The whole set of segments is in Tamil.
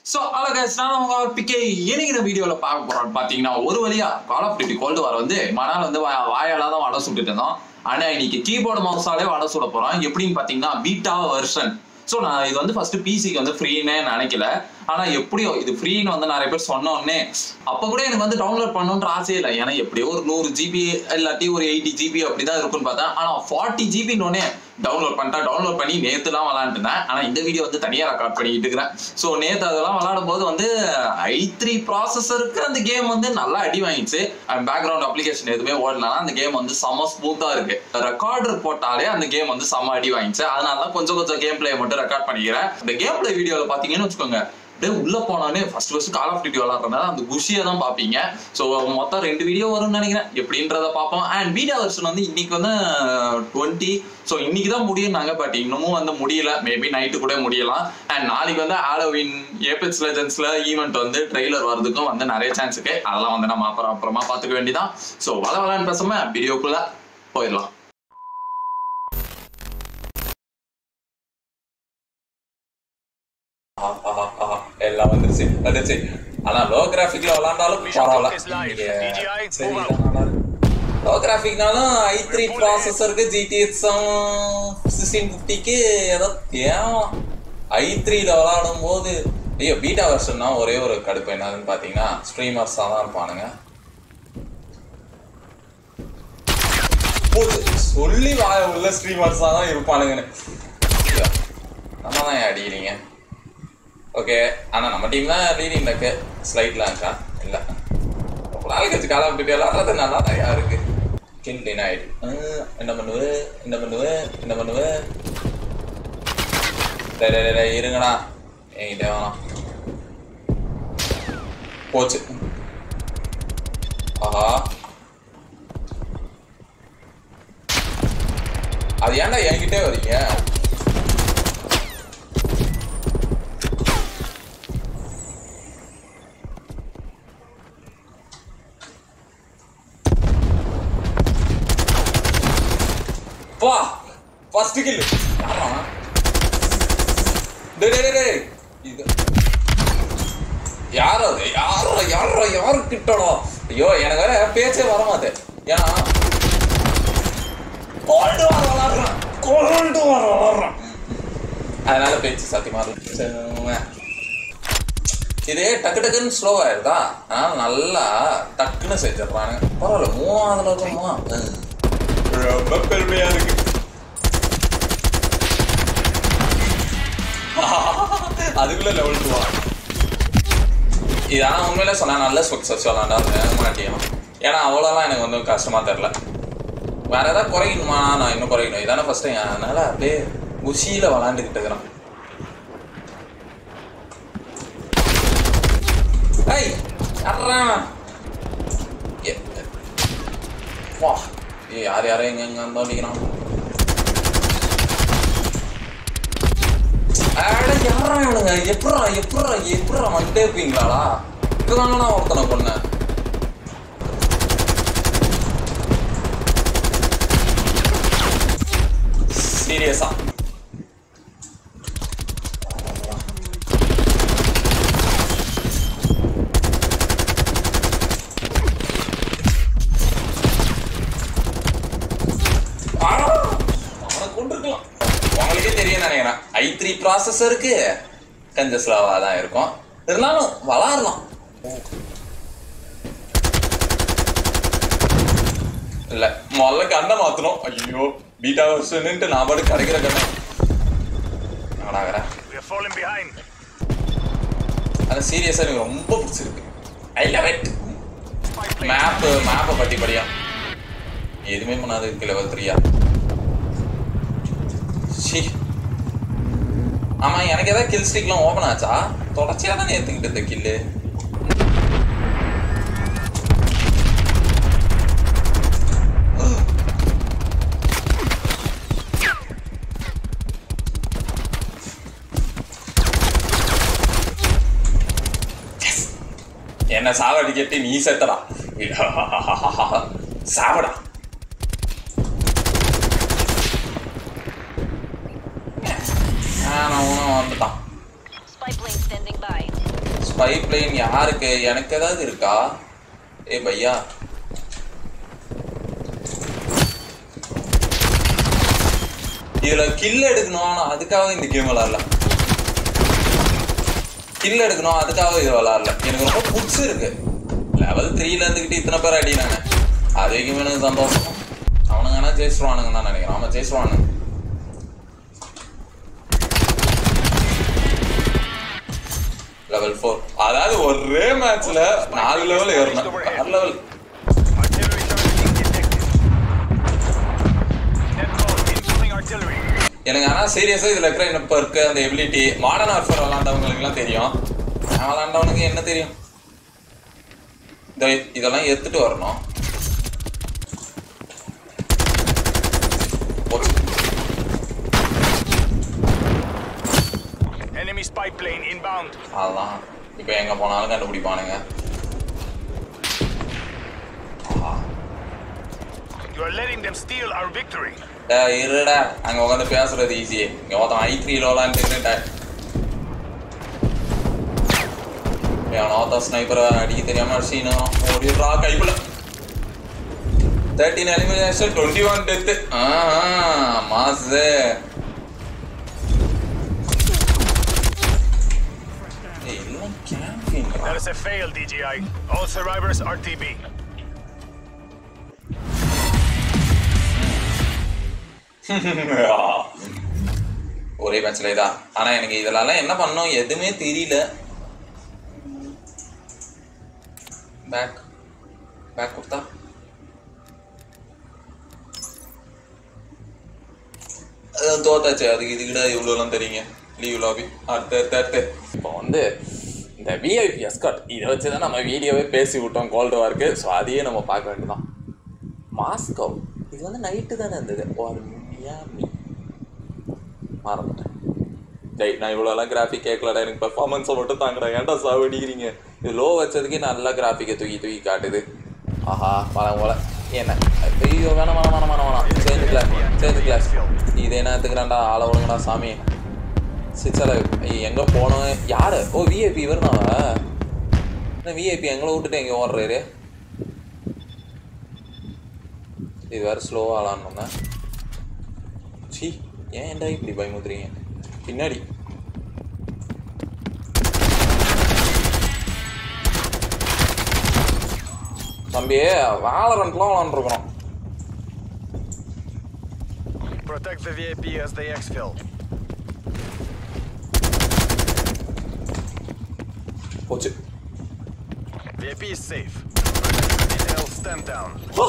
ஸோ அழகாச்சு நான் உங்க பிக்கே இன்னைக்கு வீடியோவில் பார்க்க போறோம் பார்த்தீங்கன்னா ஒரு வழியா call of duty cold war வந்து மனால் வந்து வா- வாயால தான் வடை சுட்டுட்டு இருந்தோம் ஆனா இன்னைக்கு கீபோர்டு மவுஸாலே வடை சுட போறோம் எப்படின்னு பார்த்தீங்கன்னா பீட்டா வெர்ஷன் ஸோ நான் இது வந்து ஃபர்ஸ்ட் பிசிக்கு வந்து ஃப்ரீன்னு நினைக்கல ஆனா எப்படியோ இது ஃப்ரீன்னு வந்து நிறைய பேர் சொன்ன உடனே அப்ப கூட எனக்கு வந்து டவுன்லோட் பண்ணணுன்ற ஆசையே இல்லை ஏன்னா எப்படியோ ஒரு நூறு ஜிபி இல்லாட்டி ஒரு எயிட்டி ஜிபி அப்படிதான் இருக்கும்னு பார்த்தேன் ஆனா ஃபார்ட்டி ஜிபின்னு உடனே டவுன்லோட் பண்ணிட்டா டவுன்லோட் பண்ணி நேத்துலாம் விளாண்டுனேன் ஆனா இந்த வீடியோ வந்து தனியா ரெக்கார்ட் பண்ணிட்டு இருக்கிறேன் ஸோ நேத்து அதெல்லாம் விளையாடும் போது வந்து ஐ த்ரீ ப்ராசஸருக்கு அந்த கேம் வந்து நல்லா அடி வாங்கிச்சு பேக்ரவுண்ட் அப்ளிகேஷன் எதுவுமே ஓடலாம் அந்த கேம் வந்து செம ஸ்மூத்தா இருக்கு ரெக்கார்டர் போட்டாலே அந்த கேம் வந்து செம அடி வாங்கிச்சு அதனால தான் கொஞ்சம் கொஞ்சம் கேம் பிளே மட்டும் ரெக்கார்ட் பண்ணிக்கிறேன் இந்த கேம் பிளே வீடியோல பாத்தீங்கன்னு வச்சுக்கோங்க அப்படியே உள்ள போனோடனே first first call of duty விளாட்றதுனால அந்த குஷியை தான் பார்ப்பீங்க ஸோ மொத்தம் ரெண்டு வீடியோ வரும்னு நினைக்கிறேன் எப்படின்றத பார்ப்போம் அண்ட் வீடியோ வெர்ஷன் வந்து இன்னைக்கு வந்து டுவெண்ட்டி ஸோ இன்னைக்கு தான் முடியும்னாங்க பட் இன்னமும் வந்து முடியல மேபி நைட்டு கூட முடியலாம் அண்ட் நாளைக்கு வந்து ஹாலோவின் ஏபிஎஸ் லெஜன்ஸ்ல ஈவெண்ட் வந்து ட்ரெய்லர் வரதுக்கும் வந்து நிறைய சான்ஸ் இருக்கு அதெல்லாம் வந்து நம்ம அப்புறம் அப்புறமா பார்த்துக்க வேண்டியதான் ஸோ வள வளன்னு பேசாம வீடியோக்குள்ள போயிடலாம் ஆஹா, ஆஹா, ஆஹா, எல்லாம் வந்துருச்சு வந்துருச்சு ஆனா லோ கிராஃபிக்ல விளாண்டாலும் பரவாயில்ல லோ கிராஃபிக்னாலும் ஐ த்ரீ ப்ராசஸருக்கு ஜிடிஎக்ஸ் சிக்ஸ்டீன் ஃபிஃப்டிக்கு ஏதோ தேவலாம் ஐ த்ரீல விளாடும் போது ஐயோ பீட்டா வெர்ஷன்னா ஒரே ஒரு கடுப்பு என்னதுன்னு பார்த்தீங்கன்னா ஸ்ட்ரீமர்ஸாக தான் இருப்பானுங்க போச்சு. சொல்லி வாய உள்ள ஸ்ட்ரீமர்ஸாக தான் இருப்பானுங்கன்னு ஐயோ, நம்ம தான் ஏன் அடிக்கிறீங்க ஓகே ஆனா நம்ம டீம் தான் லீடிங் இருக்கு ஸ்லைட்லாம் இருக்கா இல்ல ரொம்ப நாள் கழிச்சு கால விட்டு விளாடுறது நல்லா தான் இருக்கு கில் டினைட் என்ன பண்ணுவ என்ன பண்ணுவ என்ன பண்ணுவ டேய் டேய் டேய், டேய் இருங்கடா என்கிட்ட வேணாம் போச்சு ஆஹா அது ஏன்டா என்கிட்டே வரீங்க வா ஃபர்ஸ்ட் கில் யாரா டேய் டேய் டேய், டேய் இது யாரோ அது யாரோ யாரோ யாரு கிட்டடா ஐயோ எனக்கு வேற பேச்சே வர மாட்டேன் ஏன்னா கோல்டு வர விளாடுறான் கோல்டு வர விளாடுறான் அதனால பேச்சு சத்தியமா இருக்கு. இதே டக்கு டக்குன்னு ஸ்லோ ஆயிருதா அதனால நல்லா டக்குன்னு செஞ்சிடறானுங்க பரவாயில்ல மூவாவதுல இருக்குமா ரொம்ப பெருமையா இருக்கு அதுக்குள்ள லெவல் டூவா இதான் உண்மையில சொன்னா நல்ல சக்ஸஸ் விளாண்டா மாட்டியும் ஏன்னா அவ்வளோலாம் எனக்கு வந்து கஷ்டமா தெரில வேற ஏதாவது குறைக்கணுமா நான் இன்னும் குறைக்கணும் இதானே ஃபர்ஸ்ட் அதனால அப்படியே குஷியில விளாண்டுக்கிட்டு இருக்கிறேன் ஏய் அறான் ஏ- வா ஏய் யார் யாரும் எங்க எங்க இருந்தோ அடிக்கிறான் அட யாரா இவனுங்க எப்படா எப்படா எப்படா வந்துட்டே இருப்பீங்களாடா இப்பதாங்க நான் ஒருத்தனை கொன்னேன் சீரியஸா ஆனா, அவனை கொண்டிருக்கலாம் உங்களுக்கே தெரியும் நினைக்கிறேன் ஐ த்ரீ ப்ராசஸருக்கு கொஞ்சம் ஸ்லோவாக தான் இருக்கும் இருந்தாலும் வளரலாம் இல்ல முதல்ல கண்ணை மாத்தணும் ஐயோ பீட்டா வருஷன்ட்டு நான் பாட்டு கிடைக்கிற கண்ணை ஆனாகிறேன் We're falling behind. அது சீரியஸா எனக்கு ரொம்ப பிடிச்சிருக்கு ஐ லவ் இட் மேப் மேப்பை பட்டி படியா எதுவுமே பண்ணாது இருக்கு லெவல் த்ரீயா ஷீ ஆமா எனக்கு ஏதாவது கில் ஸ்டிக்லாம் ஓபன் ஆச்சா தொடர்ச்சியா தானே ஏத்துக்கிட்டு இந்த கில்லு என்ன சாவடிக்கட்டி நீ செத்தடா சாவடா ஆ, நான் உணவு வந்துட்டான் Spy plane standing by. Spy plane யாருக்கு எனக்கு ஏதாவது இருக்கா ஏ பையா இதுல கில் எடுக்கணும் ஆனா அதுக்காக இந்த கேம் விளாடல கில் எடுக்கணும் அதுக்காக இது விளாடல எனக்கு ரொம்ப பிடிச்சிருக்கு லெவல் த்ரீல இருந்துக்கிட்டு இத்தனை பேர் அடி நானு அது வரைக்கும் எனக்கு சந்தோஷம் அவனுங்க ஆனா ஜெயிச்சிருவானுங்க தான் நினைக்கிறேன் ஆமா ஜெயிச்சிருவானுங்க லெவல் ஃபோர் அதாவது ஒரே மேட்ச்ல நாலு லெவல் ஏறணும் ஆறு level Artillery targeting detected. Net call, incoming artillery. எனக்கு ஆனா சீரியஸா இதுல இருக்கிற என்ன இருக்கு அந்த எபிலிட்டி மாடர்ன் ஆர்ஃபர் விளாண்டவங்களுக்கு எல்லாம் தெரியும் நான் விளாண்டவனுக்கு என்ன தெரியும் இந்த இதெல்லாம் எடுத்துட்டு வரணும் போச்சு. Enemy spy plane inbound. அதெல்லாம் இப்போ எங்க போனாலும் கண்டுபிடிப்பானுங்க ஆஹா. You are letting them steal our victory. டேய், இருடா அங்க உட்காந்து பேசுறது ஈஸி இங்க ஒருத்தன் ஐ த்ரீ லோலான்னு ஒருத்தன் ஸ்னைப்பரை அடிக்க தெரியாம அடிச்சினா ஓடிடுறா கைப்புல thirteen elimination twenty one death mass ஏய், எல்லாம் camping டா. That is a fail, DGI. All survivors are TB. ஒரே மேட்ச்ல இதா ஆனா எனக்கு இதெல்லாம் என்ன பண்ணோம் எதுவுமே தெரியல பேக் பேக் கொடுத்தா அதான் தோத்தாச்சு அதுக்கு இதுக்கிட்ட இவ்வளோலாம் தெரியுங்க லீவ் லாபி அடுத்து அடுத்து அடுத்து இப்போ வந்து இந்த விஐபி எஸ்காட் இதை வச்சு தான் நம்ம வீடியோவே பேசி விட்டோம் கோல்டு வார்க்கு ஸோ அதையே நம்ம பார்க்க வேண்டியதான் மாஸ்கோ இது வந்து நைட்டு தானே இருந்தது ஒரு மியாமி மறந்துட்டேன் டேய் நான் இவ்வளோலாம் கிராஃபிக் கேட்கலடா எனக்கு பெர்ஃபார்மன்ஸை மட்டும் தாங்கடா ஏன்டா சாவடிக்கிறீங்க இது லோ வச்சதுக்கே நல்லா கிராஃபிக்கை தூக்கி தூக்கி காட்டுது ஆஹா பழம் போல என்ன ஐயோ வேணாம் வேணாம் வேணாம் வேணாம் வேணாம் சேர்ந்து கிளாஸ் சேர்ந்து கிளாஸ் இது என்ன எடுத்துக்கிறான்டா ஆளை விடுங்கடா சாமி சிச்சல எங்கே போனோம் யாரு ஓ விஐபி இவர் தான் என்ன விஐபி எங்களை விட்டுட்டு எங்கே ஓடுறாரு இது வேற ஸ்லோவாக ஆளான்னு சி ஏன்டா இப்படி பயமுத்துறீங்க பின்னாடி தம்பி வேலரண்ட்லாம் விளாண்டுருக்கணும் Protect the VIP as they exfil. போச்சு VIP is safe. Protect the details, stand down.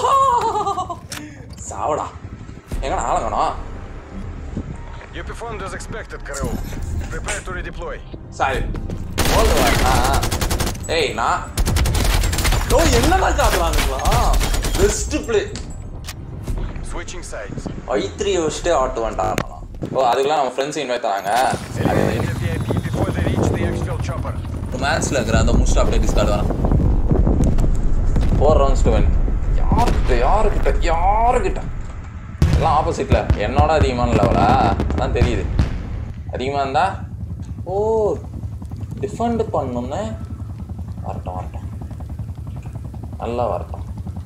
சாவடா எங்கடா ஆளங்கணும் You performed as expected, Karel. Prepare to redeploy. Sorry ஓல்டுவாண்ணா ஏய் நான் ஓ என்னடா காட்டுறானுங்களா best play Switching sides. I three வச்சுட்டு ஆட்டு வந்துட்டான் ஓ அதுக்கெல்லாம் நம்ம ஃப்ரெண்ட்ஸ் இன்வைட் தராங்க Eliminate the VIP before they reach the exfil chopper. ஒரு மேட்ச்ல இருக்கிற அந்த முடிச்சுட்டு அப்படியே டிஸ்கார்ட் வரேன் ஃபோர் ரவுண்ட்ஸ் டு வின் யார்கிட்ட யாருக்கிட்ட யாருக்கிட்ட எல்லாம் ஆப்போசிட்ல என்னோட அதிகமான லெவலா அதான் தெரியுது அதிகமாக இருந்தா ஓ டிஃபெண்ட் பண்ணணும்னு வரட்டும் வரட்டும் நல்லா வரட்டும்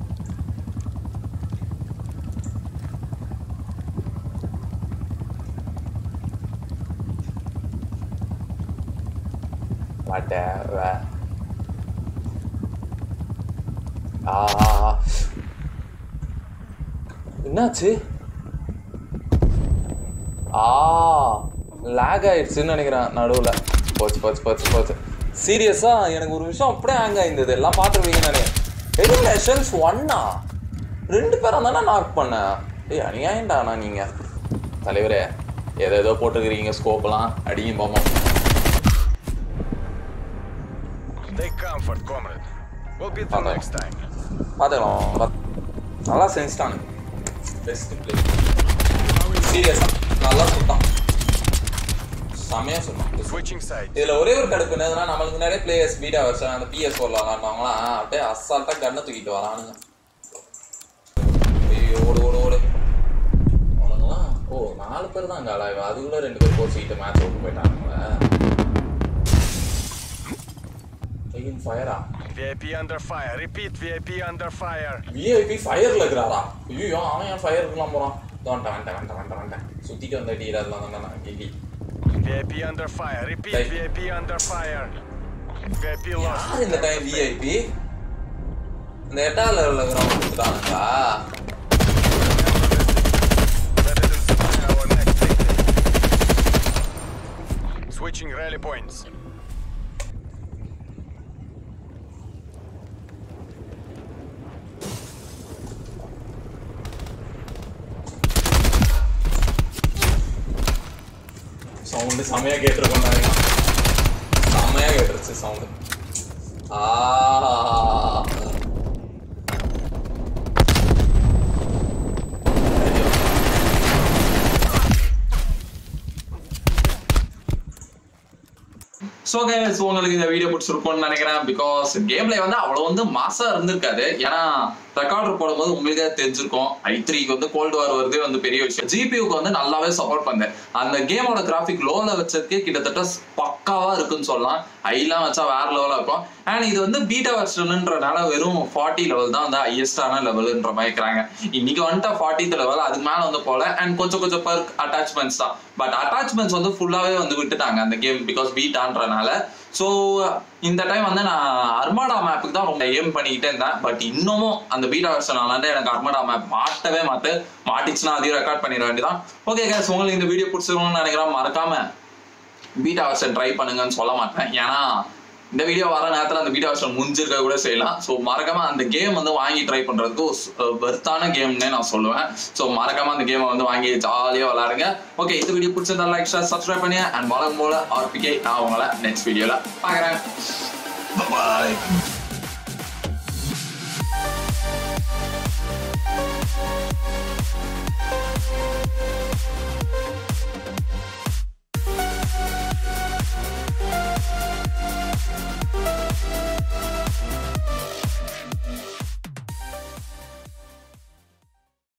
whatever. ஆ என்னாச்சு ஆ லேக் ஆயிடுச்சுன்னு நினைக்கிறேன் நடுவில் போச்சு போச்சு போச்சு போச்சு சீரியஸா எனக்கு ஒரு விஷயம் அப்படியே ஹேங் ஆயிருந்தது எல்லாம் பார்த்துருவீங்க நானே எலிமினேஷன்ஸ் ஒன்னா ரெண்டு பேரும் தானே நாக் பண்ணேன் ஏய் அநியாயம்டா நான் நீங்க தலைவரே ஏதோ ஏதோ போட்டுக்கிறீங்க ஸ்கோப்லாம் அடியும் போமா Take comfort, comrade. We'll beat them Hello. next time. பார்த்துக்கலாம் பாத்- நல்லா செஞ்சுட்டானு பெஸ்ட் பிளே சீரியஸா நல்லா சுட்டான் செமையா சொன்னான் Switching sides. இதுல ஒரே ஒரு கடுப்பு என்னதுன்னா நம்மளுக்கு நிறைய பிளேயர்ஸ் பீட்டா வருஷம் அந்த பிஎஸ் ஃபோர்ல விளாண்டவங்களாம் அப்படியே அசால்ட்டா கண்ணை தூக்கிட்டு வரானுங்க ஐயோ ஓடு ஓடு ஓடு அவனுங்களாம் ஓ நாலு பேர் தான் காலாய்வா அதுக்குள்ள ரெண்டு பேர் கோச்சிக்கிட்டு மேட்ச் விட்டு போயிட்டானுங்களே taking fire-ஆ? VIP under fire. Repeat, VIP under fire. VIP ஃபயர்ல இருக்கிறாரா ஐயோ அவன் ஏன் ஃபயர் இருக்கலாம் போறான் வந்துட்டேன் வந்துட்டேன் வந்துட்டேன் வந்துட்டேன் வந்துட்டேன் சுத்திட்டு வந்த டீ அதெல்லாம் தான் நான் கில்லி VIP under fire. Repeat, Hey. VIP under fire. VIP lost. யார் இந்த டைம் விஐபி இந்த எட்டாவது லெவலில் இருக்கிறவங்க கொடுத்துட்டாங்களா Let it inspire our next victim. Switching rally points. Sound செமையா கேட்டிருக்கோம் நினைக்கிறேன் செமையா கேட்டுருச்சு சவுண்டு ஆ ஸோ கைஸ் உங்களுக்கு இந்த வீடியோ பிடிச்சிருக்கும்னு நினைக்கிறேன் பிகாஸ் கேம்ல வந்து அவ்வளோ வந்து மாசா இருந்திருக்காது ஏன்னா ரெக்கார்டர் போடும்போது உங்களுக்கே தெரிஞ்சிருக்கும் ஐ த்ரீக்கு வந்து கோல்டு வார் வருதே வந்து பெரிய விஷயம் ஜிபியூக்கு வந்து நல்லாவே சப்போர்ட் பண்ணேன் அந்த கேமோட கிராஃபிக் லோல வச்சதுக்கே கிட்டத்தட்ட பக்காவா இருக்குன்னு சொல்லலாம் ஐலாம் வச்சா வேற லெவலா இருக்கும் அண்ட் இது வந்து பீட்டா வெர்ஷன்ன்றனால வெறும் ஃபார்ட்டி லெவல் தான் வந்து ஹையஸ்டான லெவல்ன்ற மாதிரி இருக்கிறாங்க இன்னைக்கு வந்துட்டு ஃபார்ட்டி லெவல் அதுக்கு மேல வந்து போல அண்ட் கொஞ்சம் கொஞ்சம் பர்க் அட்டாச்மெண்ட்ஸ் தான் பட் அட்டாச்மெண்ட்ஸ் வந்து ஃபுல்லாவே வந்து விட்டுட்டாங்க அந்த கேம் பிகாஸ் பீட்டான்றனால ஸோ இந்த டைம் வந்து நான் அர்மாடா மேப்புக்கு தான் ரொம்ப ஏம் பண்ணிக்கிட்டே இருந்தேன் பட் இன்னமும் அந்த பீட்டா வெர்ஷன் எனக்கு அர்மாடா மேப் மாட்டவே மாட்டு மாட்டிச்சுன்னா அதையும் ரெக்கார்ட் பண்ணிட வேண்டியதான் ஓகே கேஸ் உங்களுக்கு இந்த வீடியோ பிடிச்சிருக்கணும்னு நினைக்கிறேன் மறக்காம பீட்டா வெர்ஷன் ட்ரை பண்ணுங்கன்னு சொல்ல மாட்டேன் ஏன்னா இந்த வீடியோ வர நேரத்தில் அந்த பீட்டா வெர்ஷன் முடிஞ்சிருக்க கூட செய்யலாம் ஸோ மறக்காம அந்த கேம் வந்து வாங்கி ட்ரை பண்றதுக்கு வெர்த்தான கேம்னே நான் சொல்லுவேன் ஸோ மறக்காம அந்த கேமை வந்து வாங்கி ஜாலியாக விளாடுங்க ஓகே இந்த வீடியோ பிடிச்சிருந்தா லைக் ஷேர் சப்ஸ்கிரைப் பண்ணி அண்ட் வளரும் போல ஆர்பிகே நான் உங்களை நெக்ஸ்ட் வீடியோவில் பார்க்குறேன் பாய்